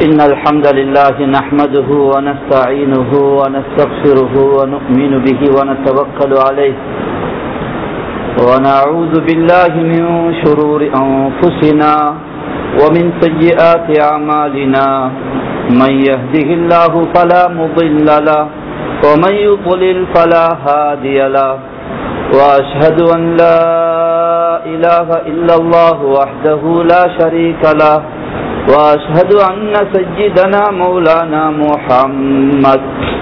إن الحمد لله نحمده ونستعينه ونستغفره ونؤمن به ونتوكل عليه ونعوذ بالله من شرور أنفسنا ومن سيئات أعمالنا من يهده الله فلا مضل له ومن يضلل فلا هادي له وأشهد أن لا إله إلا الله وحده لا شريك له وأشهد أن سيدنا مولانا محمد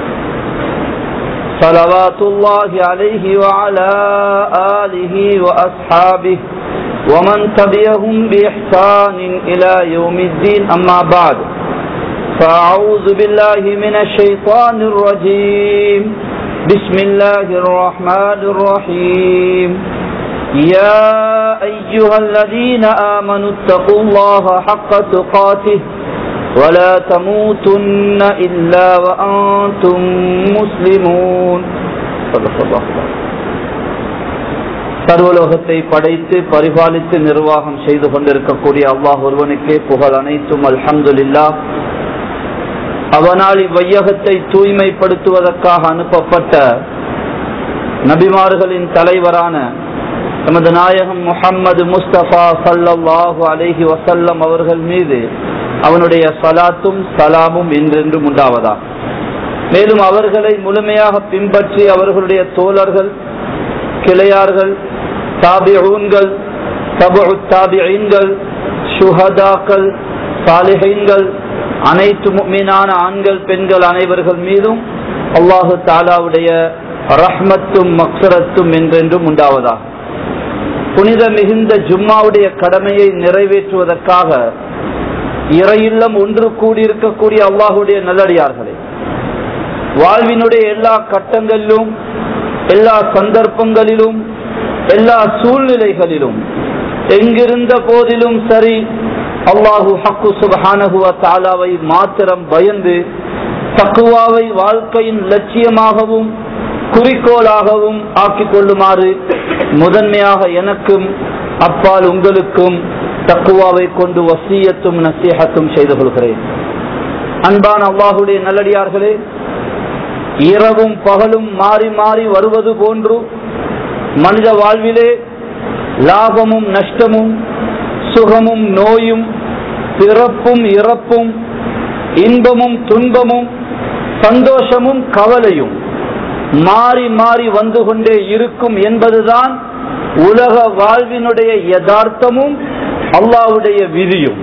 صلوات الله عليه وعلى آله وأصحابه ومن تبعهم بإحسان إلى يوم الدين أما بعد فأعوذ بالله من الشيطان الرجيم بسم الله الرحمن الرحيم يا أيها الذين آمنوا اتقوا الله حق تقاته ولا تموتن إلا وأنتم مسلمون صدق الله சர்வலோகத்தை படைத்து பரிபாலித்து நிர்வாகம் செய்து கொண்டிருக்கக்கூடிய அல்லாஹ் ஒருவனுக்கே புகழ் அனைத்தும் அல்ஹம்துலில்லா அவனால் இவ்வையகத்தை தூய்மைப்படுத்துவதற்காக அனுப்பப்பட்ட நபிமார்களின் தலைவரான நமது நாயகம் முஹம்மது முஸ்தபா சல்லல்லாஹு அலைஹி வசல்லம் அவர்கள் மீது அவனுடைய சலாத்தும் சலாமும் என்றென்றும் உண்டாவதா மேலும் அவர்களை முழுமையாக பின்பற்றி அவர்களுடைய தோழர்கள் கிளையார்கள் தாபிஊன்கள் தபு தாபிகள் சுஹதாக்கள் சாலிஹைன்கள் அனைத்து மீனான ஆண்கள் பெண்கள் அனைவர்கள் மீதும் அல்லாஹு தாலாவுடைய ரஹ்மத்தும் மக்சரத்தும் என்றென்றும் உண்டாவதா புனித மிகுந்த ஜும்மாவுடைய கடமையை நிறைவேற்றுவதற்காக இறையில்லம் ஒன்று கூடியிருக்கக்கூடிய அல்லாஹுடைய நல்லடியார்களே வாழ்வினுடைய எல்லா கட்டங்களிலும் எல்லா சந்தர்ப்பங்களிலும் எல்லா சூழ்நிலைகளிலும் எங்கிருந்த போதிலும் சரி அல்லாஹு ஹக்கு சுபஹானகுவ தாலாவை மாத்திரம் பயந்து தக்குவாவை வாழ்க்கையின் லட்சியமாகவும் குறிக்கோளாகவும் ஆக்கிக் கொள்ளுமாறு முதன்மையாக எனக்கும் அப்பால் உங்களுக்கும் தக்குவாவை கொண்டு வசியத்தும் நசீகத்தும் செய்து கொள்கிறேன் அன்பான அல்லாஹுடைய நல்லடியார்களே இரவும் பகலும் மாறி மாறி வருவது போன்று மனித வாழ்விலே லாபமும் நஷ்டமும் சுகமும் நோயும் பிறப்பும் இறப்பும் இன்பமும் துன்பமும் சந்தோஷமும் கவலையும் மாறி மாறி வந்து கொண்டே இருக்கும் என்பதுதான் உலக வாழ்வினுடைய யதார்த்தமும் அல்லாவுடைய விதியும்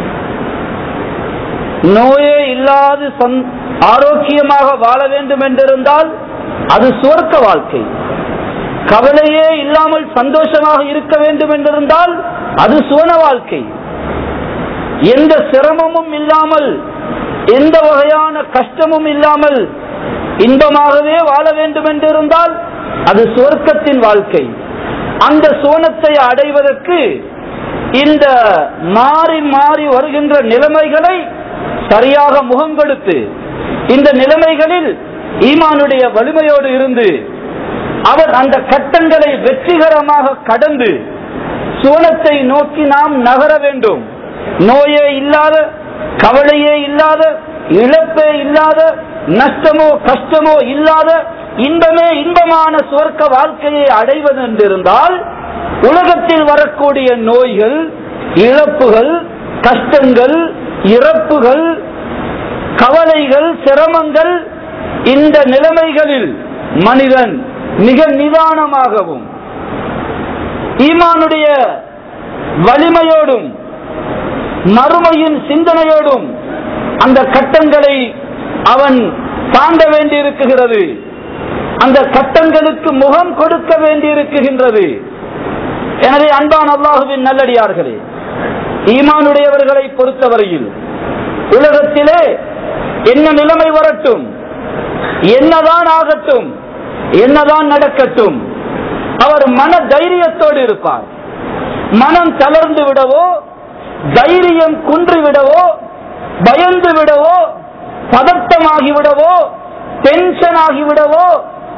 நோயே இல்லாது ஆரோக்கியமாக வாழ வேண்டும் என்றிருந்தால் அது சுவர்க்க வாழ்க்கை கவலையே இல்லாமல் சந்தோஷமாக இருக்க வேண்டும் என்றிருந்தால் அது சுவன வாழ்க்கை எந்த சிரமமும் இல்லாமல் எந்த வகையான கஷ்டமும் இல்லாமல் இன்பமாகவே வாழ வேண்டும் என்றிருந்தால் அது சுவர்க்கத்தின் வாழ்க்கை அந்த சோனத்தை அடைவதற்கு இந்த மாறி மாறி வருகின்ற நிலைமைகளை சரியாக முகம் கொடுத்து இந்த நிலைமைகளில் ஈமானுடைய வலிமையோடு இருந்து அவர் அந்த கட்டங்களை வெற்றிகரமாக கடந்து சோனத்தை நோக்கி நாம் நகர வேண்டும் நோயே இல்லாத கவலையே இல்லாத இழப்பே இல்லாத நஷ்டமோ கஷ்டமோ இல்லாத இன்பமே இன்பமான சுவர்க்க வாழ்க்கையை அடைவது என்றிருந்தால் உலகத்தில் வரக்கூடிய நோய்கள் இழப்புகள் கஷ்டங்கள் இறப்புகள் கவலைகள் சிரமங்கள் இந்த நிலைமைகளில் மனிதன் மிக நிதானமாகவும் ஈமானுடைய வலிமையோடும் மறுமையின் சிந்தனையோடும் அந்த கட்டங்களை அவன் தாண்ட வேண்டியிருக்குகிறது அந்த கட்டங்களுக்கு முகம் கொடுக்க வேண்டியிருக்குகின்றது எனவே அன்பான் அல்லாஹுவின் நல்லடியார்களே ஈமானுடையவர்களை பொறுத்தவரையில் உலகத்திலே என்ன நிலைமை வரட்டும் என்னதான் ஆகட்டும் என்னதான் நடக்கட்டும் அவர் மன தைரியத்தோடு இருப்பார் மனம் தளர்ந்து விடவோ தைரியம் குன்று விடவோ பயந்து விடவோ பதட்டமாகி விடவோ டென்ஷன் ஆகிவிடவோ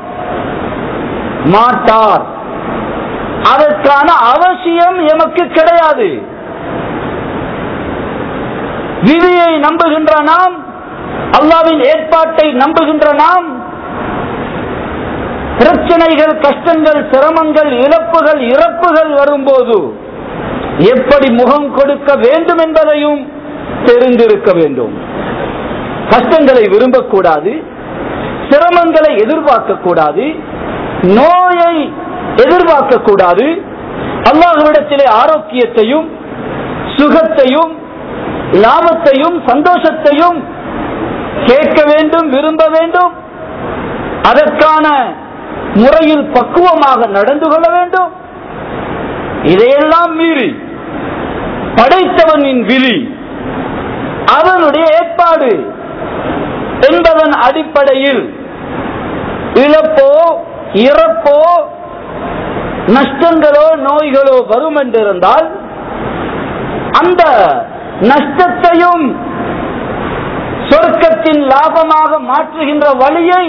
மாட்டார் அதற்கான அவசியம் எமக்கு கிடையாது விதியை நம்புகின்ற நாம் அல்லாவின் ஏற்பாட்டை நம்புகின்ற நாம் பிரச்சனைகள் கஷ்டங்கள் சிரமங்கள் இழப்புகள் இறப்புகள் வரும்போது எப்படி முகம் கொடுக்க வேண்டும் என்பதையும் தெரிந்திருக்க வேண்டும் கஷ்டங்களை விரும்பக்கூடாது சிரமங்களை எதிர்பார்க்க கூடாது நோயை எதிர்பார்க்க கூடாது அல்லாஹ்விடத்திலே ஆரோக்கியத்தையும் சுகத்தையும் லாபத்தையும் சந்தோஷத்தையும் கேட்க வேண்டும் விரும்ப வேண்டும் அதற்கான முறையில் பக்குவமாக நடந்து கொள்ள வேண்டும் இதையெல்லாம் மீறி படைத்தவனின் விழி அவனுடைய ஏற்பாடு என்பதன் அடிப்படையில் இழப்போ இறப்போ நஷ்டங்களோ நோய்களோ வரும் என்றிருந்தால் அந்த நஷ்டத்தையும் சொர்க்கத்தின் லாபமாக மாற்றுகின்ற வழியை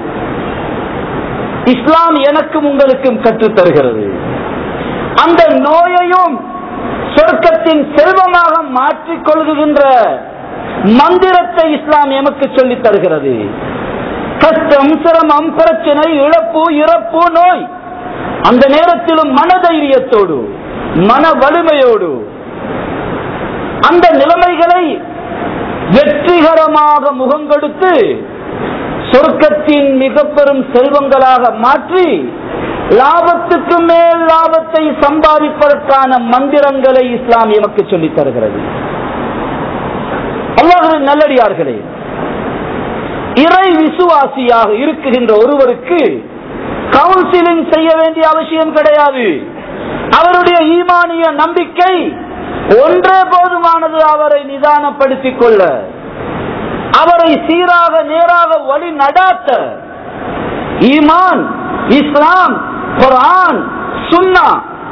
இஸ்லாம் எனக்கும் உங்களுக்கும் கற்றுத் தருகிறது அந்த நோயையும் சொர்க்கத்தின் செல்வமாக மாற்றிக் கொள்கின்ற மந்திரத்தை இஸ்லாம் எமக்கு சொல்லித் தருகிறது கஷ்டம் சிரமம் பிரச்சனை இழப்பு இறப்பு நோய் அந்த நேரத்திலும் மனதைரியத்தோடு மன வலிமையோடு அந்த நிலைமைகளை வெற்றிகரமாக முகம் கொடுத்து சொர்க்கத்தின் மிக பெரும் செல்வங்களாக மாற்றி லாபத்துக்கு மேல் லாபத்தை சம்பாதிப்பதற்கான மந்திரங்களை இஸ்லாம் எமக்கு சொல்லித் தருகிறது அல்லாஹின் நல்லடியார்களே இறை விசுவாசியாக இருக்குகின்ற ஒருவருக்கு கவுன்சிலிங் செய்ய வேண்டிய அவசியம் கிடையாது அவருடைய ஈமானிய நம்பிக்கை ஒன்றே போதுமானது அவரை நிதானப்படுத்திக் கொள்ள அவரை சீராக நேராக வழி நடாத்த ஈமான் இஸ்லாம் குர்ஆன் சுன்னா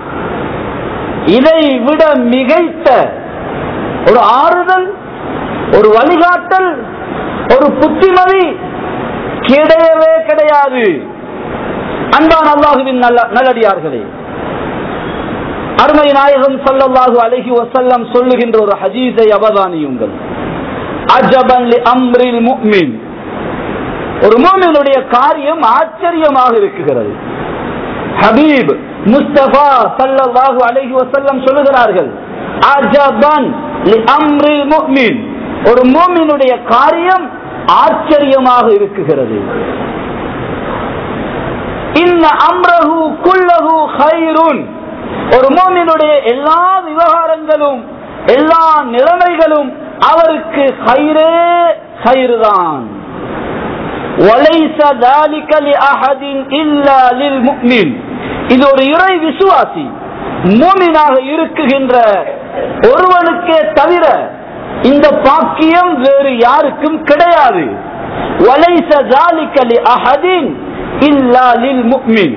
இதை விட மிகைத்த ஒரு ஆறுதல் ஒரு வழிகாட்டல் ஒரு புத்திமதி கிடையவே கிடையாது அன்பான் அல்லாஹுவின் நல்ல நல்லடியார்களே அருமை நாயகம் ஸல்லல்லாஹு அலைஹி வஸல்லம் சொல்லுகின்ற ஒரு ஹதீஸை அவதானியுங்கள் அஜபன் லி அம்ரில் முஃமின் ஒரு மூமினுடைய காரியம் ஆச்சரியமாக இருக்குகிறது ஹபீப் முஸ்தபா ஸல்லல்லாஹு அலைஹி வஸல்லம் சொல்லுகிறார்கள் அஜபன் லி அம்ரில் முஃமின் ஒரு மூமினுடைய காரியம் ஆச்சரியமாக இருக்குகிறது இன்ன அம்ரஹு குல்லஹு ஹைருன் ஒரு மோமினுடைய எல்லா விவகாரங்களும் எல்லா நிலைமைகளும் அவருக்கு ஹைரே ஹைருதான் وَلَيْسَ ذَلِكَ لِأَحَدٍ إِلَّا لِلْمُؤْمِنِ இது ஒரு இறை விசுவாசி மூமினாக இருக்குகின்ற ஒருவனுக்கே தவிர இந்த பாக்கியம் வேறு யாருக்கும் கிடையாது وَلَيْسَ ذَلِكَ لِأَحَدٍ إِلَّا لِلْمُؤْمِنِ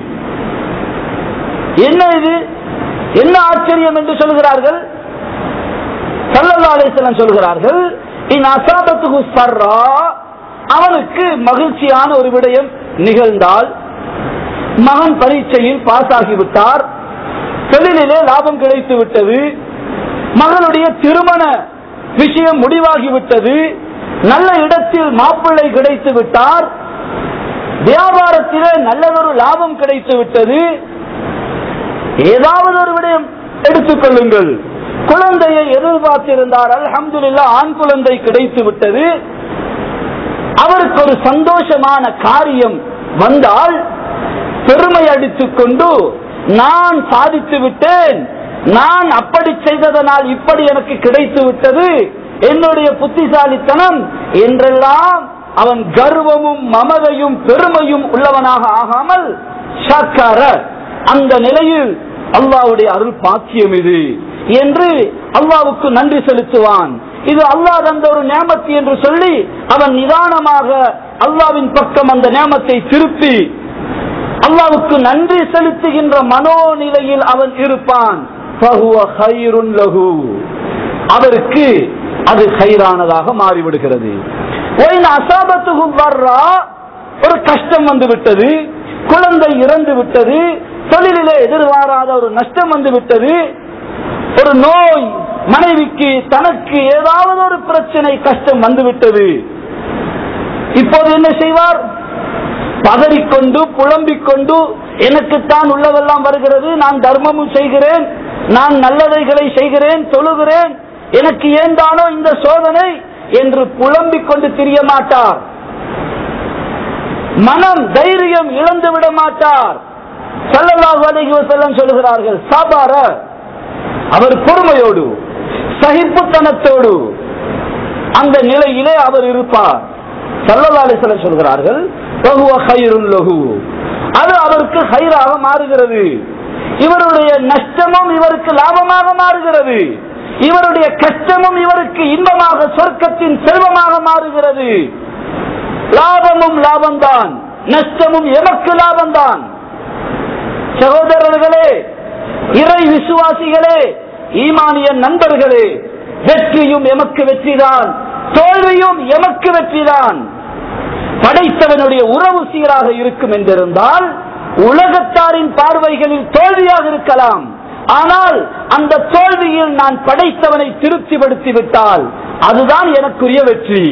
என்ன இது என்ன ஆச்சரியம் என்று சொல்கிறார்கள் சல்லல்லாஹு அலைஹி வஸல்லம் சொல்கிறார்கள் இன் அசாபத்துகு சர்ரா அவனுக்கு மகிழ்ச்சியான ஒரு விடயம் நிகழ்ந்தால் மகன் பரீட்சையில் பாஸ் ஆகிவிட்டார் தொழிலிலே லாபம் கிடைத்து விட்டது மகனுடைய திருமண விஷயம் முடிவாகிவிட்டது நல்ல இடத்தில் மாப்பிள்ளை கிடைத்து விட்டார் வியாபாரத்திலே நல்லதொரு லாபம் கிடைத்து விட்டது ஏதாவது ஒரு விடயம் எடுத்துக் கொள்ளுங்கள் குழந்தையை எதிர்பார்த்திருந்தார் அல்ஹம்துலில்லா ஆண் குழந்தை கிடைத்து விட்டது அவருக்கு ஒரு சந்தோஷமான காரியம் வந்தால் பெருமை அடித்துக் கொண்டு நான் சாதித்து விட்டேன் நான் அப்படி செய்ததனால் இப்படி எனக்கு கிடைத்து விட்டது என்னுடைய புத்திசாலித்தனம் என்றெல்லாம் அவன் கர்வமும் மமதையும் பெருமையும் உள்ளவனாக ஆகாமல் சக்கர அந்த நிலையில் அல்லாவுடைய அருள் பாக்கியம் இது என்று அல்லாவுக்கு நன்றி செலுத்துவான் இது அல்லாஹ் தந்த ஒரு நேமத்து என்று சொல்லி அவன் நிதானமாக அல்லாவின் பக்கம் அந்த நேமத்தை திருப்பி அல்லாவுக்கு நன்றி செலுத்துகின்ற மனோநிலையில் அவன் இருப்பான் فَهُوَ خَيْرٌ لَهُ. அவருக்கு அது ஹைரானதாக மாறிவிடுகிறது ஒயின் அசாபத்துகு வர்றா ஒரு கஷ்டம் வந்து விட்டது குழந்தை இறந்து விட்டது தொழிலிலே எதிர்பாராத ஒரு நஷ்டம் வந்து விட்டது ஒரு நோய் மனைவிக்கு தனக்கு ஏதாவது ஒரு பிரச்சனை கஷ்டம் வந்துவிட்டது இப்போது என்ன செய்வார் பதறிக்கொண்டு புலம்பிக் கொண்டு எனக்குத்தான் உள்ளதெல்லாம் வருகிறது நான் தர்மமும் செய்கிறேன் நான் நல்லதைகளை செய்கிறேன் தொழுகிறேன் எனக்கு ஏன் தானோ இந்த சோதனை என்று புலம்பிக் கொண்டு திரிய மாட்டார் மனம் தைரியம் இழந்து விட மாட்டார் சல்லல்லாஹு அலைஹி வஸல்லம் சொல்கிறார்கள் சபர அவர் பொறுமையோடு சகிப்புத்தனத்தோடு அந்த நிலையிலே அவர் இருப்பார் சல்லல்லாஹு அலைஹி வஸல்லம் சொல்கிறார்கள் "வஹுவ கைருன் லஹு." அது அவருக்கு ஹைராக மாறுகிறது இவருடைய நஷ்டமும் இவருக்கு லாபமாக மாறுகிறது இவருடைய கஷ்டமும் இவருக்கு இன்பமாக சொர்க்கத்தின் செல்வமாக மாறுகிறது லாபமும் லாபம்தான் நஷ்டமும் எமக்கு லாபம்தான் சகோதரர்களே இறை விசுவாசிகளே ஈமானிய நண்பர்களே வெற்றியும் எமக்கு வெற்றிதான் தோல்வியும் எமக்கு வெற்றிதான் படைத்தவனுடைய உறவு சீராக இருக்கும் என்றிருந்தால் உலகத்தாரின் பார்வைகளில் தோல்வியாக இருக்கலாம் ஆனால் அந்த தோல்வியில் நான் படைத்தவனை திருப்திப்படுத்தி விட்டால் அதுதான் எனக்குரிய வெற்றி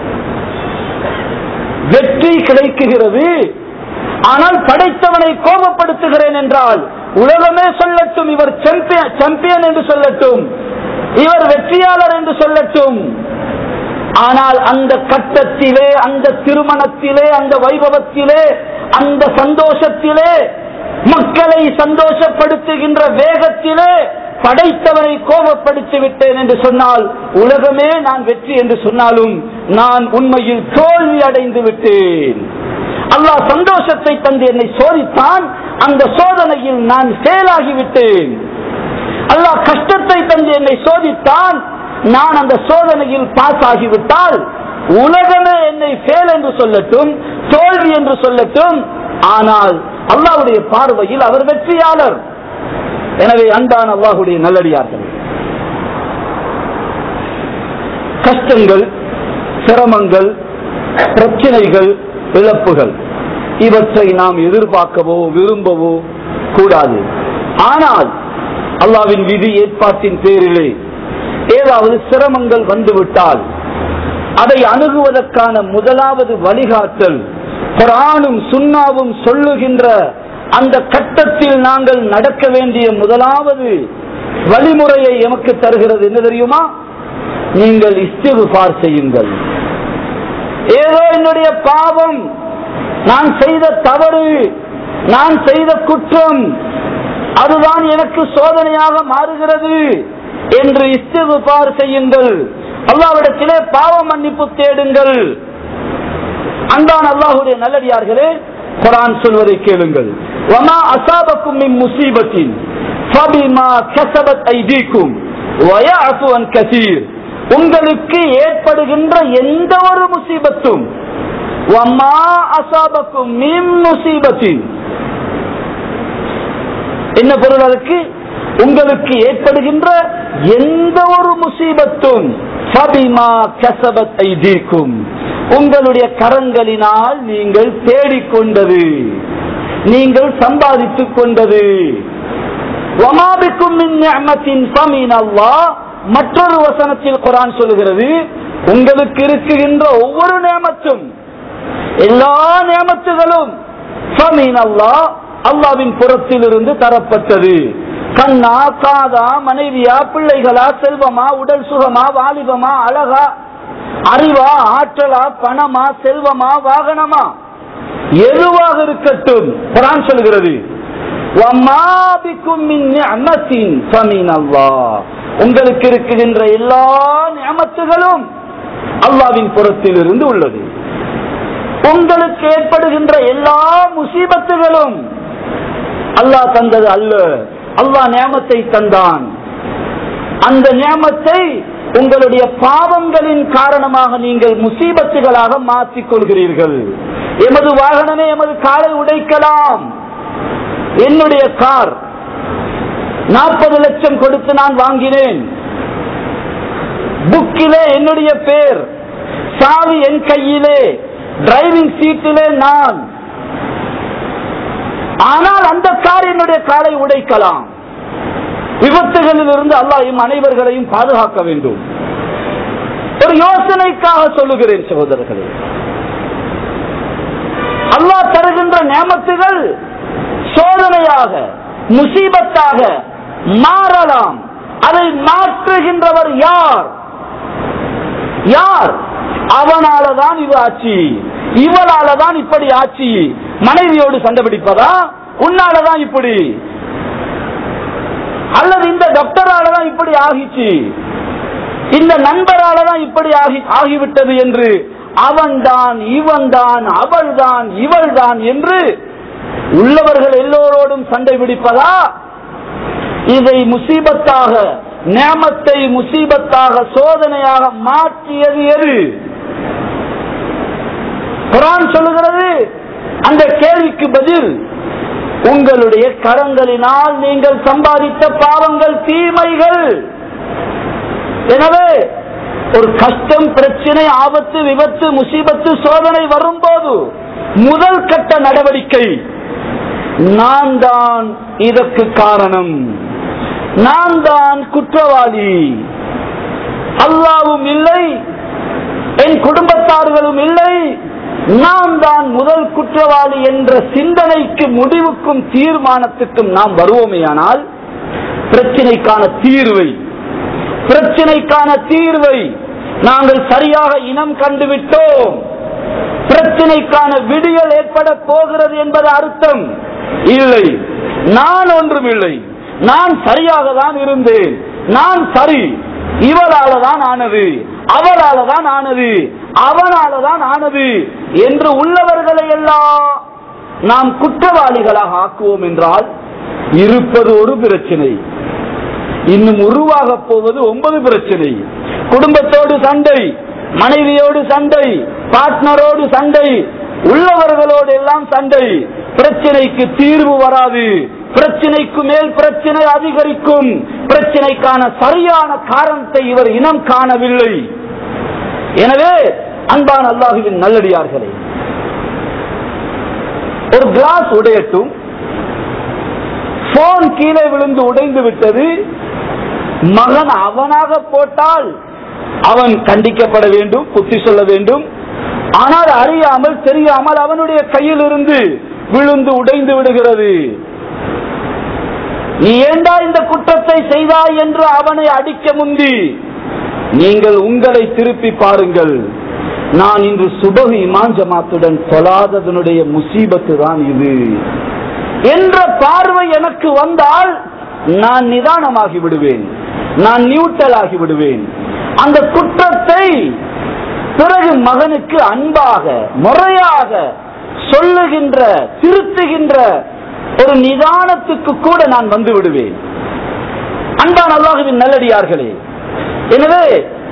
வெற்றி கிடைக்குகிறது ஆனால் படைத்தவனை கோபப்படுத்துகிறேன் என்றால் உலகமே சொல்லட்டும் இவர் சாம்பியன் சாம்பியன் என்று சொல்லட்டும் இவர் வெற்றியாளர் என்று சொல்லட்டும் ஆனால் அந்த கட்டத்திலே அந்த திருமணத்திலே அந்த வைபவத்திலே அந்த சந்தோஷத்திலே மக்களை சந்தோஷப்படுத்துகின்ற வேகத்திலே படைத்தவனை கோபப்படுத்தி விட்டேன் என்று சொன்னால் உலகமே நான் வெற்றி என்று சொன்னாலும் நான் உண்மையில் தோல்வி அடைந்து விட்டேன் அல்லாஹ் சந்தோஷத்தை தந்து என்னை சோதித்தான் அந்த சோதனையில் நான் செயலாகிவிட்டேன் அல்லாஹ் கஷ்டத்தை தந்து என்னை சோதித்தான் நான் அந்த சோதனையில் பாஸ் ஆகிவிட்டால் உலகமே என்னை ஃபேல் என்று சொல்லட்டும் தோல்வி என்று சொல்லட்டும் ஆனால் அல்லாஹ்வுடைய பார்வையில் அவர் வெற்றியாளர் எனவே அன்பான அல்லாஹுடைய நல்லடியார்கள் கஷ்டங்கள் சிரமங்கள் பிரச்சனைகள் இழப்புகள் இவற்றை நாம் எதிர்பார்க்கவோ விரும்பவோ கூடாது ஆனால் அல்லாவின் விதி ஏற்பாட்டின் பேரிலே ஏதாவது சிரமங்கள் வந்துவிட்டால் அதை அணுகுவதற்கான முதலாவது வழிகாட்டல் குரானும் சுண்ணாவும் சொல்லுகின்ற அந்த கட்டத்தில் நாங்கள் நடக்க வேண்டிய முதலாவது வழிமுறையை எமக்கு தருகிறது என்ன தெரியுமா நீங்கள் இஸ்திகுபார் செய்யுங்கள் ஏதோ என்னுடைய பாவம் நான் செய்த தவறு நான் செய்த குற்றம் அதுதான் எனக்கு சோதனையாக மாறுகிறது என்று இஸ்திகுபார் செய்யுங்கள் அல்லாவிடத்திலே பாவ மன்னிப்பு தேடுங்கள் அன்பான அல்லாஹுடைய நல்லடியார்களே குரான் சொல்வதை கேளுங்கள் வமா அசாபக்கும் மின் முசீபத்தின் ஃபபிமா கஸபத் ஐதீக்கும் வயஅஃபு அன் கஸீர் உங்களுக்கு ஏற்படுகின்ற எந்த ஒரு முசீபத்தும் வமா அசாபக்கும் மின் முசீபத்தின் என்ன பொருள் அதுக்கு உங்களுக்கு ஏற்படுகின்ற எந்த ஒரு முசீபத்தும் ஃபபிமா கஸபத் ஐதீக்கும் உங்களுடைய கரங்களினால் நீங்கள் தேடிக்கொண்டது நீங்கள் சம்பாதித்துக் கொண்டது வமாபிக்கும் மின் நிஅமத்தின் ஃபமின் அல்லாஹ் மற்றொரு வசனத்தில் குரான் சொல்லுகிறது உங்களுக்கு இருக்குகின்ற ஒவ்வொரு நியமத்தும் எல்லா நியமத்துகளும் ஃபமின் அல்லாஹ் அல்லாவின் புறத்தில் இருந்து தரப்பட்டது கண்ணா காதா மனைவியா பிள்ளைகளா செல்வமா உடல் சுகமா வாலிபமா அழகா அறிவா ஆற்றலா பணமா செல்வமா வாகனமா எதுவாக இருக்கட்டும் குரான் சொல்கிறது وَمَا بِكُم مِّن نِّعْمَةٍ فَمِنَ اللَّهِ உங்களுக்கு இருக்குகின்ற எல்லா நியமத்துகளும் அல்லாவின் புறத்தில் இருந்து உள்ளது உங்களுக்கு ஏற்படுகின்ற எல்லா முசீபத்துகளும் அல்லாஹ் தந்தது அல்ல அல்லாஹ் நியமத்தை தந்தான் அந்த நியமத்தை உங்களுடைய பாவங்களின் காரணமாக நீங்கள் முசீபத்துகளாக மாற்றிக் கொள்கிறீர்கள் எமது வாகனமே எமது காலை உடைக்கலாம் என்னுடைய கார் நாற்பது லட்சம் கொடுத்து நான் வாங்கினேன் புக்கிலே என்னுடைய பேர் சாவி என் கையிலே டிரைவிங் சீட்டிலே நான் ஆனால் அந்த கார் என்னுடைய காலை உடைக்கலாம் விபத்துகளில் இருந்து அல்லாஹ் இம் அனைவர்களையும் பாதுகாக்க வேண்டும் ஒரு யோசனைக்காக சொல்லுகிறேன் சகோதரர்களே அல்லாஹ் தருகின்ற நியமத்துகள் சோதனையாக முசீபத்தாக மாறலாம் அதை மாற்றுகின்றவர் யார் யார் அவனாலதான் இது ஆட்சி இவளாலதான் இப்படி ஆட்சி மனைவியோடு சண்டை பிடிப்பதா உன்னாலதான் இப்படி அல்லது இந்த டாக்டராலதான் இப்படி ஆகிச்சு இந்த நண்பராலதான் இப்படி ஆகி ஆகிவிட்டது என்று அவன்தான் இவன்தான் அவள்தான் இவள்தான் என்று உள்ளவர்கள் எல்லோரோடும் சண்டை பிடிப்பதா இதை முசீபத்தாக நேமத்தை முசீபத்தாக சோதனையாக மாற்றியது எது குரான் சொல்லுகிறது அந்த கேள்விக்கு பதில் உங்களுடைய கரங்களினால் நீங்கள் சம்பாதித்த பாவங்கள் தீமைகள் எனவே ஒரு கஷ்டம் பிரச்சனை ஆபத்து விபத்து முசீபத்து சோதனை வரும்போது முதல் கட்ட நடவடிக்கை நான் தான் இதற்கு காரணம் நான் தான் குற்றவாளி அல்லாவும் இல்லை என் குடும்பத்தார்களும் இல்லை நான் தான் முதல் குற்றவாளி என்ற சிந்தனைக்கு முடிவுக்கும் தீர்மானத்துக்கும் நாம் வருவோமேயானால் பிரச்சினைக்கான தீர்வை பிரச்சினைக்கான தீர்வை நாங்கள் சரியாக இனம் கண்டுவிட்டோம் பிரச்சினைக்கான விடியல் ஏற்பட போகிறது என்பது அர்த்தம் இல்லை நான் ஒன்றும் இல்லை நான் சரியாக தான் இருந்தேன் நான் சரி இவளால தான் ஆனது அவளால தான் ஆனது அவனால தான் ஆனது என்று உள்ளவர்களை எல்லாம் நாம் குற்றவாளிகளாக ஆக்குவோம் என்றால் இருப்பது ஒரு பிரச்சனை இன்னும் உருவாக போவது ஒன்பது பிரச்சனை குடும்பத்தோடு சண்டை மனைவியோடு சண்டை பார்ட்னரோடு சண்டை உள்ளவர்களோடு எல்லாம் சண்டை பிரச்சனைக்கு தீர்வு வராது பிரச்சனைக்கு மேல் பிரச்சனை அதிகரிக்கும் பிரச்சனைக்கான சரியான காரணத்தை இவர் இனம் காணவில்லை எனவே அன்பான அல்லாஹுவின் நல்லடியார்களே ஒரு கிளாஸ் உடையட்டும் போன் கீழே விழுந்து உடைந்து விட்டது மகன் அவனாக போட்டால் அவன் கண்டிக்கப்பட வேண்டும் புத்தி சொல்ல வேண்டும் ஆனால் அறியாமல் தெரியாமல் அவனுடைய கையில் இருந்து விழுந்து உடைந்து விடுகிறது நீ ஏண்டா இந்த குற்றத்தை செய்தாய் என்று அவனை அடிக்க முந்தி நீங்கள் உங்களை திருப்பி பாருங்கள் நான் இன்று சுபகு இமான் ஜமாத்துடன் தொழாததனுடைய முசீபத்து தான் இது என்ற பார்வை எனக்கு வந்தால் நான் நிதானமாகி விடுவேன் நான் நியூட்டல் ஆகி விடுவேன் அந்த குற்றத்தை பிறகு மகனுக்கு அன்பாக முறையாக சொல்லுகின்ற திருத்துகின்ற ஒரு நிதானத்துக்கு கூட நான் வந்து விடுவேன் அன்பான அல்லாஹுவின் நல்லடியார்களே எனவே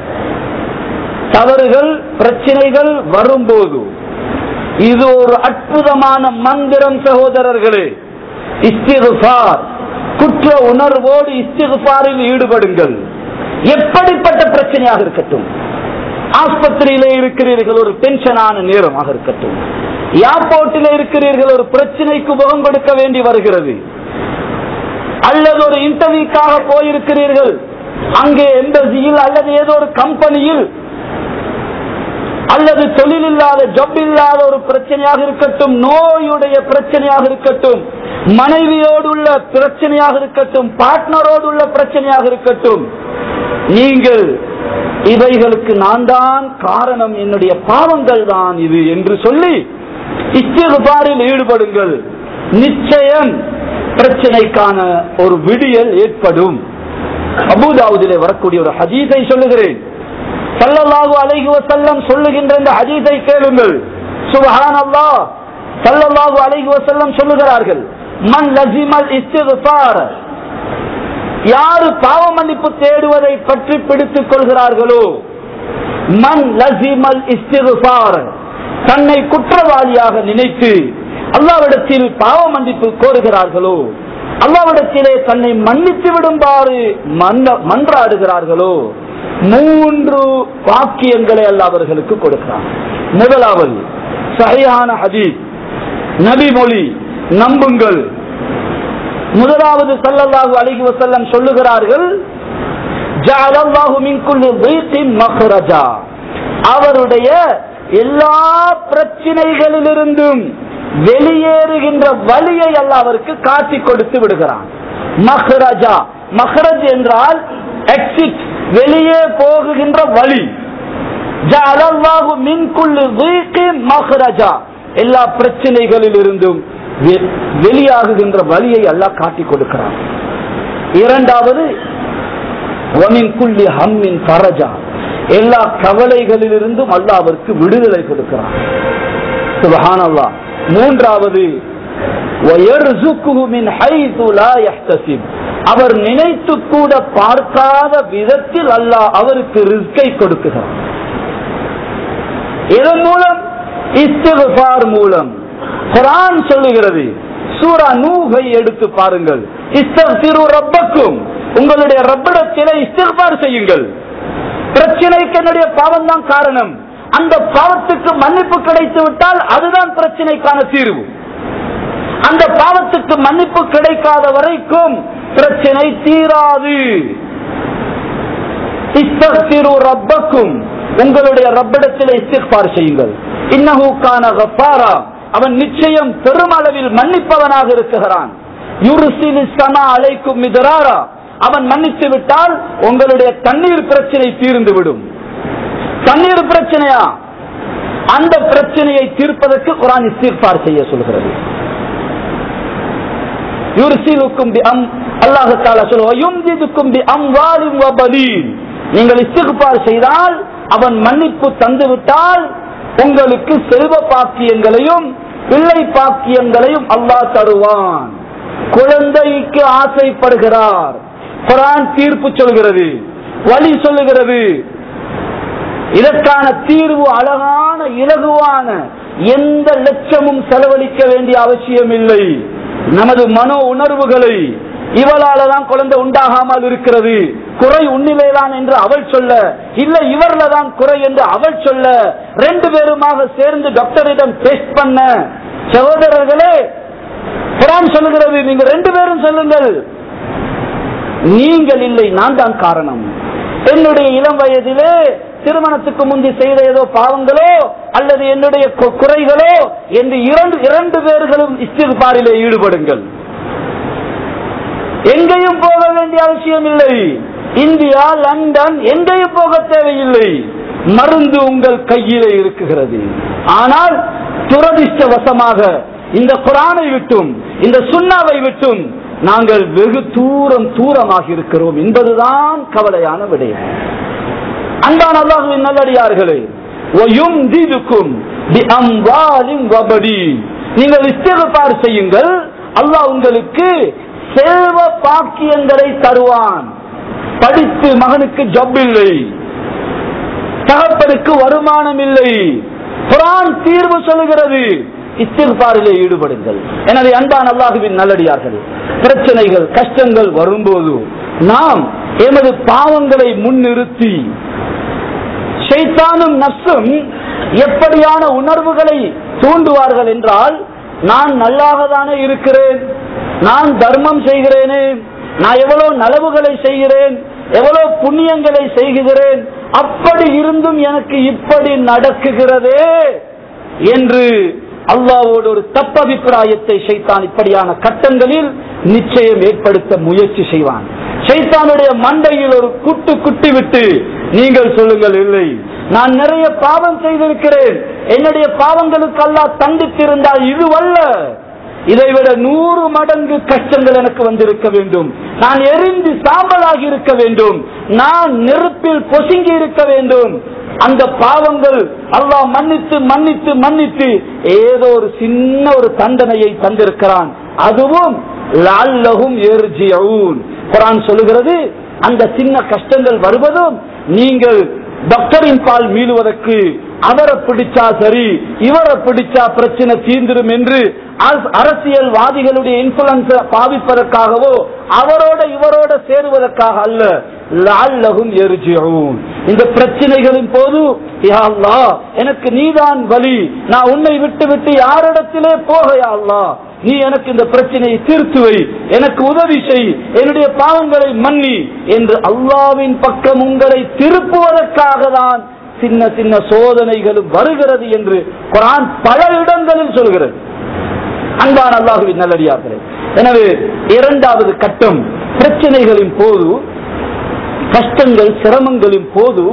தவறுகள் பிரச்சனைகள் வரும்போது இது ஒரு அற்புதமான மந்திரம் சகோதரர்களே இஸ்திகுபார் குற்ற உணர்வோடு இஸ்திகுபாரில் ஈடுபடுங்கள் எப்படிப்பட்ட பிரச்சனையாக இருக்கட்டும் ஆஸ்பத்திரியிலே இருக்கிறீர்கள் ஒரு பென்ஷனான நேரமாக இருக்கட்டும் ஏர்போர்ட்டில் இருக்கிறீர்கள் ஒரு பிரச்சனைக்கு முகம் கொடுக்க வேண்டி வருகிறது அல்லது ஒரு இன்டர்வியூக்காக போயிருக்கிறீர்கள் அங்கே எம்பசியில் அல்லது ஏதோ ஒரு கம்பெனியில் அல்லது தொழில் இல்லாத ஜப் இல்லாத ஒரு பிரச்சனையாக இருக்கட்டும் நோயுடைய பிரச்சனையாக இருக்கட்டும் மனைவியோடு உள்ள பிரச்சனையாக இருக்கட்டும் பார்ட்னரோடு உள்ள பிரச்சனையாக இருக்கட்டும் நீங்கள் இவைகளுக்கு நான் தான் காரணம் என்னுடைய பாவங்கள் தான் இது என்று சொல்லி இஸ்திகுபாரில் ஈடுபடுங்கள் நிச்சயம் பிரச்சனைக்கான ஒரு விடியல் ஏற்படும் அபுதாவுதிலே வரக்கூடிய ஒரு ஹதீஸை சொல்லுகிறேன் சல்லல்லாஹு அலைஹி வஸல்லம் சொல்லுகின்ற இந்த ஹதீஸை கேளுங்கள் சுப்ஹானல்லாஹ் சல்லல்லாஹு அலைஹி வஸல்லம் சொல்லுகிறார்கள் மன் லஸிமல் இஸ்திக்ஃபார் யாரு பாவ மன்னிப்பு தேடுவதை பற்றி பிடித்துக் கொள்கிறார்களோ மன் லஸிமல் இஸ்திக்ஃபார் தன்னை குற்றவாளியாக நினைத்து அல்லாவிடத்தில் பாவ மன்னிப்பு கோருகிறார்களோ அல்லாவிடத்திலே தன்னை மன்னித்து விடும்பாறு மன்ன- மன்றாடுகிறார்களோ மூன்று வாக்கியங்களை அல்ல அவர்களுக்கு கொடுக்கிறார் முதலாவது சரியான ஹதீஸ் நபி மொழி நம்புங்கள் முதலாவது ஸல்லல்லாஹு அலைஹி வஸல்லம் சொல்லுகிறார்கள் ஜஅலல்லாஹு மின் குல்லி ضيقٍ மக்ரஜா அவருடைய எல்லா பிரச்சனைகளிலிருந்தும் வெளியேறுகின்ற வழியை அல்லாஹ் அவருக்கு காட்டி கொடுத்து விடுகிறான் மஹ்ரஜா மஹ்ரஜ் என்றால் எக்ஸிட் வெளியே போகுகின்ற வழி ஜஅலல்லாஹு மின் குல்லி ضيقٍ மக்ரஜா எல்லா பிரச்சனைகளில் இருந்தும் வெ- வெளியாகுகின்ற வழியை அல்லாஹ் காட்டி கொடுக்கிறான் இரண்டாவது وَمِنْ كُلِّ هَمٍّ فَرَجًا எல்லா கவலைகளிலிருந்தும் அல்லாஹ் அவருக்கு விடுதலை கொடுக்கிறான் சுபஹானல்லாஹ் மூன்றாவது وَيَرْزُقُهُ مِنْ حَيْثُ لَا يَحْتَسِبُ அவர் நினைத்து கூட பார்க்காத விதத்தில் அல்லாஹ் அவருக்கு ரிஸ்கை கொடுக்கிறான் இதன் மூலம் இஸ்திஃபார் மூலம் குர்ஆன் சொல்லுகிறது சூரா நூஹை எடுத்து பாருங்கள் இஸ்தக்ஃபிரு ரப்பக்கும் உங்களுடைய ரப்பிடத்திலே இஸ்திஃபார் செய்யுங்கள் பிரச்சனைக்கு என்னுடைய பாவம் தான் காரணம் அந்த பாவத்துக்கு மன்னிப்பு கிடைத்து விட்டால் அதுதான் பிரச்சனைக்கான தீர்வு அந்த பாவத்துக்கு மன்னிப்பு கிடைக்காத வரைக்கும் பிரச்சனை தீராது இஸ்தக்ஃபிரு ரப்பக்கும் உங்களுடைய ரப்பிடத்தில் இஸ்திக்பார் செய்யுங்கள் இன்னஹு கான கஃபாரா அவன் நிச்சயம் பெருமளவில் மன்னிப்பவனாக இருக்கிறான் யுர்சிலு ஸமா அலைக்கும் மிதராரா அவன் மன்னித்து விட்டால் உங்களுடைய தண்ணீர் பிரச்சனை தீர்ந்து விடும் தண்ணீர் பிரச்சனையா அந்த பிரச்சனையை தீர்ப்பதற்கு குரான் இஸ்திக்பார் செய்ய சொல்கிறது யுர்சிலுக்கும் பி அம் அல்லாஹ் தஆலா சொல்லுவா யும்திதுக்கும் பி அம்வாலின் வ பனீன் நீங்கள் இஸ்திக்பார் செய்தால் அவன் மன்னிப்பு தந்து விட்டால் உங்களுக்கு செல்வ பாக்கியங்களையும் பிள்ளை பாக்கியங்களையும் அல்லாஹ் தருவான் குழந்தைக்கு ஆசைப்படுகிறார் குரான் தீர்ப்பு சொல்கிறது வழி சொல்லுகிறது இதற்கான தீர்வு அழகான இலகுவான எந்த லட்சமும் செலவழிக்க வேண்டிய அவசியம் இல்லை நமது மனோ உணர்வுகளை இவளால தான் குழந்தை உண்டாகாமல் இருக்கிறது குறை உன்னிலேதான் என்று அவள் சொல்ல இல்ல இவர்ல தான் குறை என்று அவள் சொல்ல ரெண்டு பேருமாக சேர்ந்து டாக்டரிடம் டெஸ்ட் பண்ண சகோதரர்களே குரான் சொல்லுகிறது நீங்க ரெண்டு பேரும் சொல்லுங்கள் நீங்கள் இல்லை நான் தான் காரணம் என்னுடைய இளம் வயதிலே திருமணத்துக்கு முந்தி செய்த ஏதோ பாவங்களோ அல்லது என்னுடைய கு- குறைகளோ என்று இரண்டு இரண்டு பேர்களும் இஸ்திர்பாரிலே ஈடுபடுங்கள் எங்கேயும் போக வேண்டிய அவசியம் இல்லை இந்தியா லண்டன் எங்கேயும் போக தேவையில்லை மருந்து உங்கள் கையிலே இருக்குகிறது ஆனால் துரதிர்ஷ்டவசமாக இந்த குரானை விட்டும் இந்த சுண்ணாவை விட்டும் நாங்கள் வெகு தூரம் தூரமாக இருக்கிறோம் என்பதுதான் கவலையான விடயம் அன்பான அல்லாஹுவின் நல்லடியார்களே وَيُمْدِدُكُمْ بِأَمْوَالٍ وَبَنِينَ நீங்கள் இஸ்திக்பார் செய்யுங்கள் அல்லாஹ் உங்களுக்கு செல்வ பாக்கியங்களை தருவான் படித்து மகனுக்கு ஜப் இல்லை தகப்பனுக்கு வருமானம் இல்லை குரான் தீர்வு சொல்லுகிறது இஸ்திக்பாரிலே ஈடுபடுங்கள் எனவே அன்பான் அல்லாஹுவின் நல்லடியார்கள் பிரச்சனைகள் கஷ்டங்கள் வரும்போது நாம் எமது பாவங்களை முன்னிறுத்தி ஷைத்தானும் நப்சும் எப்படியான உணர்வுகளை தூண்டுவார்கள் என்றால் நான் நல்லாக தானே இருக்கிறேன் நான் தர்மம் செய்கிறேனே நான் எவ்வளவு நலவுகளை செய்கிறேன் எவ்வளவு புண்ணியங்களை செய்கிறேன் அப்படி இருந்தும் எனக்கு இப்படி நடக்குகிறதே என்று அல்லாவோடு ஒரு தப்பபிப்பிராயத்தை ஷைத்தான் இப்படியான கட்டங்களில் நிச்சயம் ஏற்படுத்த முயற்சி செய்வான் ஷைத்தானுடைய மண்டையில் ஒரு குட்டு குட்டி விட்டு நீங்கள் சொல்லுங்கள் இல்லை நான் நிறைய பாவம் செய்திருக்கிறேன் என்னுடைய பாவங்களுக்கு அல்லாஹ் தண்டித்திருந்தால் இதுவல்ல இதைவிட நூறு மடங்கு கஷ்டங்கள் எனக்கு வந்திருக்க வேண்டும் நான் எரிந்து சாம்பலாகி இருக்க வேண்டும் நான் நெருப்பில் பொசுங்கி இருக்க வேண்டும் அந்த பாவங்கள் அல்லாஹ் மன்னித்து மன்னித்து மன்னித்து ஏதோ ஒரு சின்ன ஒரு தண்டனையை தந்திருக்கிறான் அதுவும் லல்லஹும் யர்ஜிஊன் குர்ஆன் சொல்லுகிறது அந்த சின்ன கஷ்டங்கள் வருவதும் நீங்கள் டாக்டரின் பால் மீளுவதற்கு அவரை பிடிச்சா சரி இவரை பிடிச்சா பிரச்சனை தீர்ந்துடும் என்று அரச- அரசியல்வாதிகளுடைய இன்ஃபுளுன்ஸ் பாவிப்பதற்காகவோ அவரோட இவரோட சேருவதற்காக அல்ல லஅல்லஹும் யர்ஜிஊன் இந்த பிரச்சனைகளின் போது யா அல்லாஹ் எனக்கு நீதான் வழி நான் உன்னை விட்டு விட்டு யாரிடத்திலே போக யா அல்லாஹ் நீ எனக்கு இந்த பிரச்சனையை தீர்த்து வை எனக்கு உதவி செய் என்னுடைய பாவங்களை மன்னி என்று அல்லாவின் பக்கம் உங்களை திருப்புவதற்காக தான் சின்ன சின்ன சோதனைகளும் வருகிறது என்று குரான் பல இடங்களில் சொல்கிறது அன்பான அல்லாஹுவின் நல்லடியார்களே எனவே இரண்டாவது கட்டம் பிரச்சனைகளின் போது கஷ்டங்கள் சிரமங்களின் போது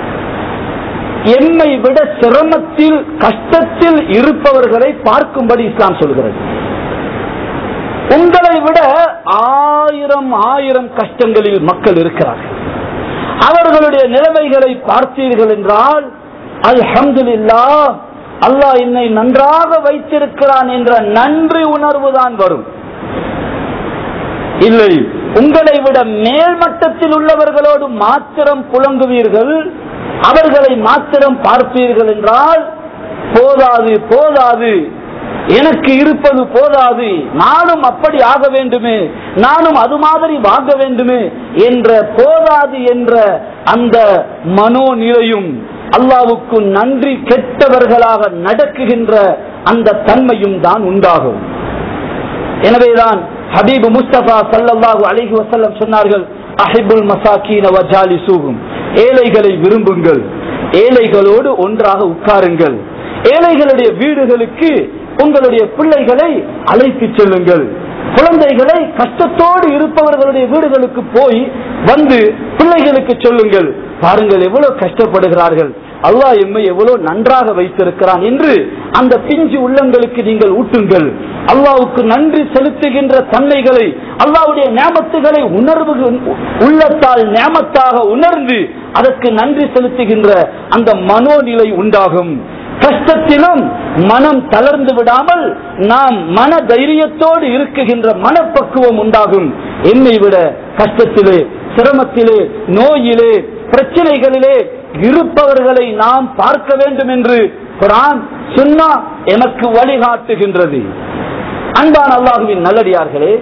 என்னை விட சிரமத்தில் கஷ்டத்தில் இருப்பவர்களை பார்க்கும்படி இஸ்லாம் சொல்கிறது உங்களை விட ஆயிரம் ஆயிரம் கஷ்டங்களில் மக்கள் இருக்கிறார்கள் அவர்களுடைய நிலைமைகளை பார்த்தீர்கள் என்றால் அல்ஹம்துலில்லா அல்லாஹ் என்னை நன்றாக வைத்திருக்கிறான் என்ற நன்றி உணர்வு தான் வரும் இல்லை உங்களை விட மேல்மட்டத்தில் உள்ளவர்களோடு மாத்திரம் புலங்குவீர்கள் அவர்களை மாத்திரம் பார்ப்பீர்கள் என்றால் போதாது போதாது எனக்கு இருப்பது போதாது நானும் அப்படி ஆக வேண்டுமே நானும் அது மாதிரி வாங்க வேண்டுமே என்ற போதாது என்ற அந்த மனோநிலையும் அல்லாவுக்கு நன்றி கெட்டவர்களாக நடக்குகின்ற அந்த தன்மையும் தான் உண்டாகும் எனவேதான் ஹபீப் முஸ்தபா சல்லல்லாஹு அலைஹி வஸல்லம் சொன்னார்கள் அஹிபுல் மசாக்கீன வஜாலிசூஹும் ஏழைகளை விரும்புங்கள் ஏழைகளோடு ஒன்றாக உட்காருங்கள் ஏழைகளுடைய வீடுகளுக்கு உங்களுடைய பிள்ளைகளை அழைத்துச் செல்லுங்கள் குழந்தைகளை கஷ்டத்தோடு இருப்பவர்களுடைய வீடுகளுக்கு போய் வந்து பிள்ளைகளுக்கு சொல்லுங்கள் பாருங்கள் எவ்வளவு கஷ்டப்படுகிறார்கள் அல்லாஹ் எம்மை எவ்வளவு நன்றாக வைத்திருக்கிறான் என்று அந்த பிஞ்சு உள்ளங்களுக்கு நீங்கள் ஊட்டுங்கள் அல்லாவுக்கு நன்றி செலுத்துகின்ற தன்மைகளை அல்லாவுடைய ஞாபத்துகளை உணர்வு உள்ளத்தால் ஞாபத்தாக உணர்ந்து அதற்கு நன்றி செலுத்துகின்ற அந்த மனோநிலை உண்டாகும் கஷ்டத்திலும் மனம் தளர்ந்து விடாமல் நாம் மன தைரியத்தோடு இருக்குகின்ற மனப்பக்குவம் உண்டாகும் என்னை விட கஷ்டத்திலே சிரமத்திலே நோயிலே பிரச்சனைகளிலே இருப்பவர்களை நாம் பார்க்க வேண்டும் என்று குரான் சுன்னா எமக்கு வழிகாட்டுகின்றது அன்பான அல்லாஹுவின் நல்லடியார்களே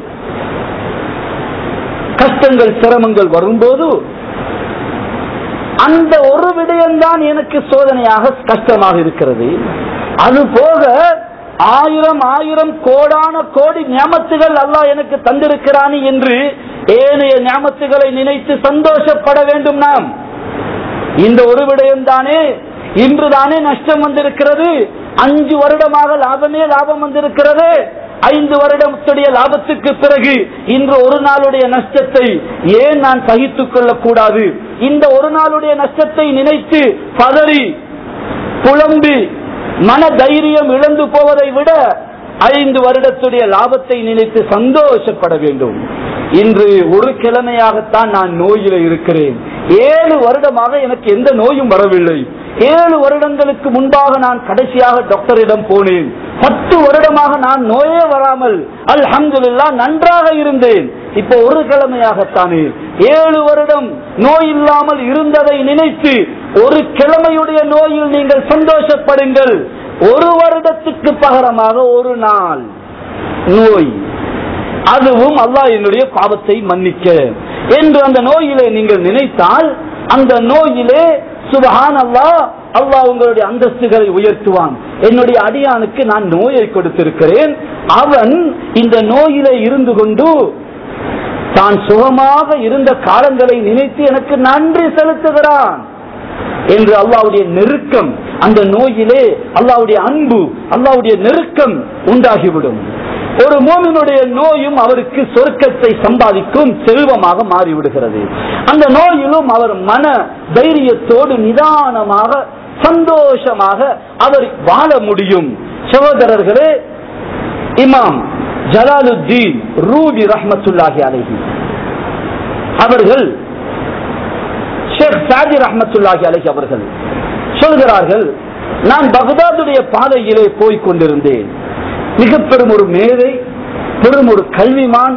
கஷ்டங்கள் சிரமங்கள் வரும்போது அந்த ஒரு விடயம்தான் எனக்கு சோதனையாக கஷ்டமாக இருக்கிறது அது போக ஆயிரம் ஆயிரம் கோடான கோடி ஞாபத்துகள் அல்லாஹ் எனக்கு தந்திருக்கிறானே என்று ஏனைய ஞாபத்துகளை நினைத்து சந்தோஷப்பட வேண்டும் நாம் இந்த ஒரு விடயம் தானே இன்று தானே நஷ்டம் வந்திருக்கிறது அஞ்சு வருடமாக லாபமே லாபம் வந்திருக்கிறது ஐந்து வருடத்துடைய லாபத்துக்கு பிறகு இன்று ஒரு நாளுடைய நஷ்டத்தை ஏன் நான் சகித்துக் கொள்ளக் கூடாது இந்த ஒரு நாளுடைய நஷ்டத்தை நினைத்து பதறி புலம்பி மன தைரியம் இழந்து போவதை விட ஐந்து வருடத்துடைய லாபத்தை நினைத்து சந்தோஷப்பட வேண்டும் இன்று ஒரு கிழமையாகத்தான் நான் நோயில இருக்கிறேன் ஏழு வருடமாக எனக்கு எந்த நோயும் வரவில்லை ஏழு வருடங்களுக்கு முன்பாக நான் கடைசியாக டாக்டரிடம் போனேன் பத்து வருடமாக நான் நோயே வராமல் அல்ஹம்துலில்லா நன்றாக இருந்தேன் இப்போ ஒரு கிழமையாகத்தானே ஏழு வருடம் நோய் இல்லாமல் இருந்ததை நினைத்து ஒரு கிழமையுடைய நோயில் நீங்கள் சந்தோஷப்படுங்கள் ஒரு வருடத்துக்கு பகரமாக ஒரு நாள் நோய் அதுவும் அல்லாஹ் என்னுடைய பாவத்தை மன்னிக்க என்று அந்த நோயிலே நீங்கள் நினைத்தால் அந்த நோயிலே சுபஹான் அல்லாஹ் அல்லாஹ் உங்களுடைய அந்தஸ்துகளை உயர்த்துவான் என்னுடைய அடியானுக்கு நான் நோயை கொடுத்திருக்கிறேன் அவன் இந்த நோயிலே இருந்து கொண்டு தான் சுகமாக இருந்த காலங்களை நினைத்து எனக்கு நன்றி செலுத்துகிறான் என்று அல்லாவுடைய நெருக்கம் அந்த நோயிலே அல்லாவுடைய அன்பு அல்லாவுடைய நெருக்கம் உண்டாகிவிடும் ஒரு மோமினுடைய நோயும் அவருக்கு சொர்க்கத்தை சம்பாதிக்கும் செல்வமாக மாறிவிடுகிறது அந்த நோயிலும் அவர் மன தைரியத்தோடு நிதானமாக சந்தோஷமாக அவர் வாழ முடியும் சகோதரர்களே இமாம் ஜலாலுத்தீன் ரூபி ரஹ்மத்துல்லாஹி அலைஹி அவர்கள் ஷேக் சாதி ரஹ்மத்துல்லாஹி அலைஹி அவர்கள் சொல்கிறார்கள் நான் பகதாதுடைய பாதையிலே போய்க் கொண்டிருந்தேன் மிக பெரும் ஒரு மேதை பெரும் ஒரு கல்விமான்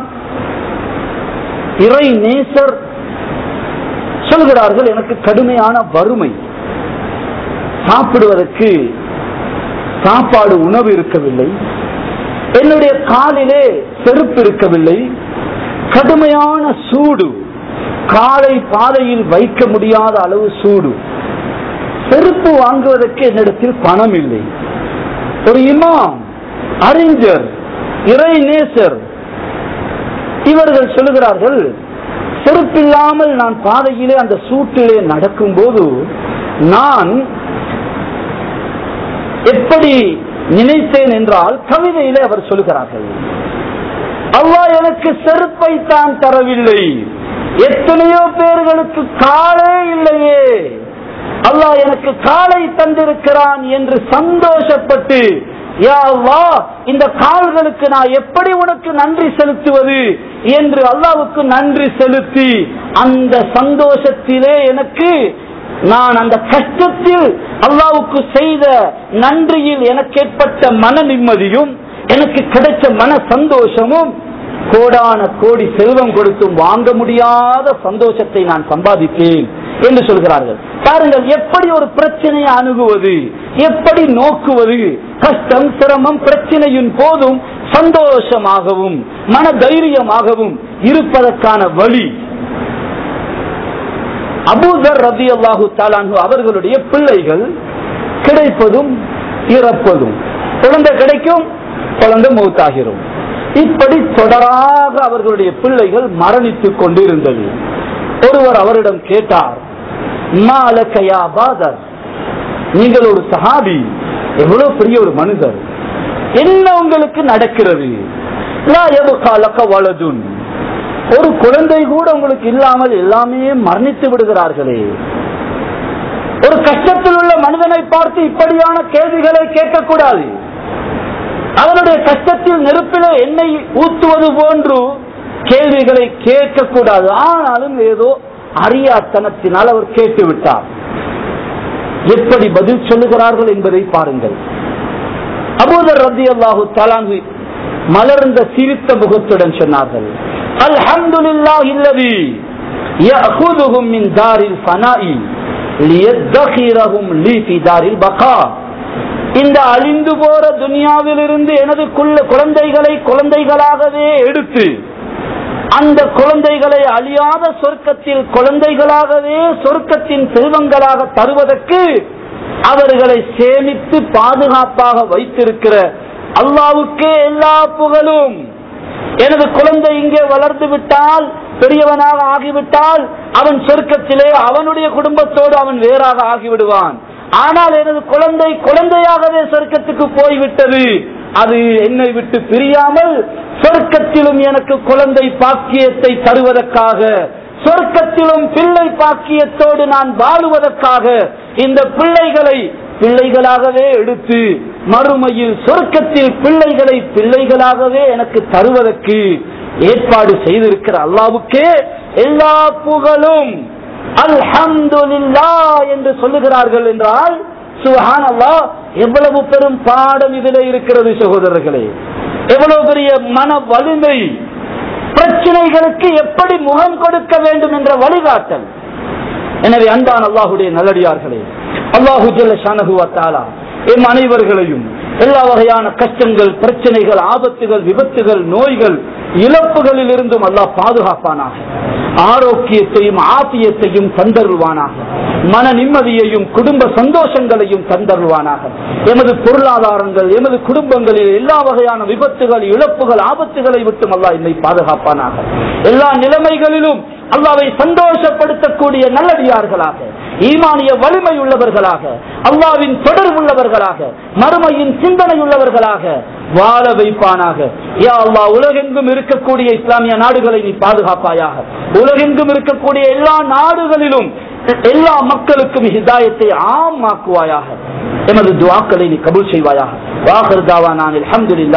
இறை நேசர் சொல்கிறார்கள் எனக்கு கடுமையான வறுமை சாப்பிடுவதற்கு சாப்பாடு உணவு இருக்கவில்லை என்னுடைய காலிலே செருப்பு இருக்கவில்லை கடுமையான சூடு காலை பாதையில் வைக்க முடியாத அளவு சூடு செருப்பு வாங்குவதற்கு என்னிடத்தில் பணம் இல்லை ஒரு இமாம் அறிஞர் இறை நேசர் இவர்கள் சொல்லுகிறார்கள் செருப்பில்லாமல் நான் பாதையிலே அந்த சூட்டிலே நடக்கும்போது நான் எப்படி நினைத்தேன் என்றால் கவிதையிலே அவர் சொல்லுகிறார்கள் அல்லாஹ் எனக்கு செருப்பை தான் தரவில்லை எத்தனையோ பேர்களுக்கு காலே இல்லையே அல்லாஹ் எனக்கு காலை தந்திருக்கிறான் என்று சந்தோஷப்பட்டு யா அல்லாஹ் இந்த கால்களுக்கு நான் எப்படி உனக்கு நன்றி செலுத்துவது என்று அல்லாவுக்கு நன்றி செலுத்தி அந்த சந்தோஷத்திலே எனக்கு நான் அந்த கஷ்டத்தில் அல்லாவுக்கு செய்த நன்றியில் எனக்கு ஏற்பட்ட மன நிம்மதியும் எனக்கு கிடைச்ச மன சந்தோஷமும் கோடான கோடி செல்வம் கொடுத்தும் வாங்க முடியாத சந்தோஷத்தை நான் சம்பாதித்தேன் என்று சொல்கிறார்கள் பாருங்கள் எப்படி ஒரு பிரச்சனையை அணுகுவது எப்படி நோக்குவது கஷ்டம் சிரமம் பிரச்சனையின் போதும் சந்தோஷமாகவும் மன தைரியமாகவும் இருப்பதற்கான வழி அபூதர் ரதி அல்லாஹு தாலான்ஹு அவர்களுடைய பிள்ளைகள் கிடைப்பதும் இறப்பதும் குழந்தை கிடைக்கும் குழந்தை மௌத்தாகிறோம் இப்படி தொடராக அவர்களுடைய பிள்ளைகள் மரணித்துக் கொண்டிருந்தது ஒருவர் அவரிடம் கேட்டார் மாலக்கையா பாதர் நீங்கள் ஒரு சஹாபி எவ்வளவு பெரிய ஒரு மனிதர் என்ன உங்களுக்கு நடக்கிறது லா யபகா லக்க வலதுன். ஒரு குழந்தை கூட உங்களுக்கு இல்லாமல் எல்லாமே மரணித்து விடுகிறார்களே ஒரு கஷ்டத்தில் உள்ள மனிதனை பார்த்து இப்படியான கேள்விகளை கேட்கக்கூடாது அவனுடைய கஷ்டத்தில் நெருப்பிலே எண்ணெய் ஊத்துவது போன்று கேள்விகளை கேட்கக்கூடாது ஆனாலும் ஏதோ அறியாத்தனத்தினால் அவர் கேட்டு விட்டார் எப்படி பதில் சொல்லுகிறார்கள் என்பதை பாருங்கள் அபூதர் ரத்தி அல்லாஹு தலாங்கு மலர்ந்த சிரித்த முகத்துடன் சொன்னார்கள் அல்ஹம்துலில்லாஹி இல்லதி يأخذهم من دار الفناء ليدخرهم لي في دار البقاء இந்த அழிந்து போற துனியாவிலிருந்து எனது குள்ள- குழந்தைகளை குழந்தைகளாகவே எடுத்து அந்த குழந்தைகளை அழியாத சொர்க்கத்தில் குழந்தைகளாகவே சொர்க்கத்தின் செல்வங்களாக தருவதற்கு அவர்களை சேமித்து பாதுகாப்பாக வைத்திருக்கிற அல்லாவுக்கே எல்லா புகழும் எனது குழந்தை இங்கே வளர்ந்து விட்டால் பெரியவனாக ஆகிவிட்டால் அவன் சொர்க்கத்திலே அவனுடைய குடும்பத்தோடு அவன் வேறாக ஆகிவிடுவான் ஆனால் எனது குழந்தை குழந்தையாகவே சொர்க்கத்துக்கு போய்விட்டது அது என்னை விட்டு பிரியாமல் சொர்க்கத்திலும் எனக்கு குழந்தை பாக்கியத்தை தருவதற்காக சொர்க்கத்திலும் பிள்ளை பாக்கியத்தோடு நான் வாழுவதற்காக இந்த பிள்ளைகளை பிள்ளைகளாகவே எடுத்து மறுமையில் சொர்க்கத்தில் பிள்ளைகளை பிள்ளைகளாகவே எனக்கு தருவதற்கு ஏற்பாடு செய்திருக்கிற அல்லாவுக்கே எல்லா புகழும் அல்ஹம்துலில்லா என்று சொல்லுகிறார்கள் என்றால் சுஹான் அல்லாஹ் எவ்வளவு பெரும் பாடம் இதில் இருக்கிறது சகோதரர்களே எவ்வளவு பெரிய மன வலிமை பிரச்சனைகளுக்கு எப்படி முகம் கொடுக்க வேண்டும் என்ற வழிகாட்டல் எனவே அன்பான் அல்லாஹுடைய நல்லடியார்களே அல்லாஹு ஜல்ல ஷானஹு தாலா எம் அனைவர்களையும் எல்லா வகையான கஷ்டங்கள் பிரச்சனைகள் ஆபத்துகள் விபத்துகள் நோய்கள் இழப்புகளில் இருந்தும் அல்லாஹ் பாதுகாப்பானாக ஆரோக்கியத்தையும் ஆபியத்தையும் தந்தருவானாக மன நிம்மதியையும் குடும்ப சந்தோஷங்களையும் தந்தருவானாக எமது பொருளாதாரங்கள் எமது குடும்பங்களில் எல்லா வகையான விபத்துகள் இழப்புகள் ஆபத்துகளை விட்டும் அல்லாஹ் என்னை பாதுகாப்பானாக எல்லா நிலைமைகளிலும் அல்லாவை சந்தோஷப்படுத்தக்கூடிய நல்லடியார்களாக ஈமானிய வலிமை உள்ளவர்களாக அல்லாவின் தொடர்பு உள்ளவர்களாக மறுமையின் சிந்தனை உள்ளவர்களாக வாழ வைப்பானாக யா அல்லாஹ் உலகெங்கும் இருக்கக்கூடிய இஸ்லாமிய நாடுகளை நீ பாதுகாப்பாயாக உலகெங்கும் இருக்கக்கூடிய எல்லா நாடுகளிலும் எல்லா மக்களுக்கும் ஹிதாயத்தை ஆமாக்குவாயாக எமது துவாக்களை நீ கபூல் செய்வாயாக வாகர் தாவா நான் அல்ஹம்துலில்லாஹ்